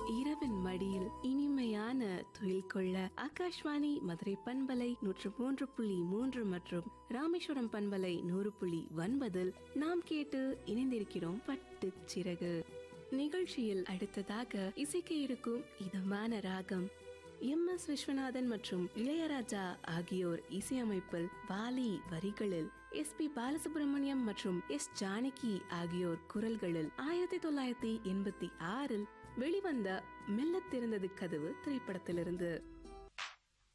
இரவின் மடியில் இனிமையான துயில் கொள்ள ஆகாஷ்வாணி மதுரை பண்பலை நூற்று மூன்று புள்ளி மூன்று மற்றும் ராமேஸ்வரம் பண்பலை நூறு புள்ளி ஒன்பதில் நாம் கேட்டு இணைந்திருக்கிறோம் பட்டு சிறகு நிகழ்ச்சியில் அடுத்ததாக இசைக்க இருக்கும் இதமான ராகம் எம் எஸ் விஸ்வநாதன் மற்றும் இளையராஜா ஆகியோர் இசையமைப்பில் வாலி வரிகளில் எஸ் பி பாலசுப்ரமணியம் மற்றும் எஸ் ஜானகி ஆகியோர் குரல்களில் ஆயிரத்தி தொள்ளாயிரத்தி எண்பத்தி ஆறில் வெளிவந்த மெல்லத் திறந்தது கதவு திரைப்படத்திலிருந்து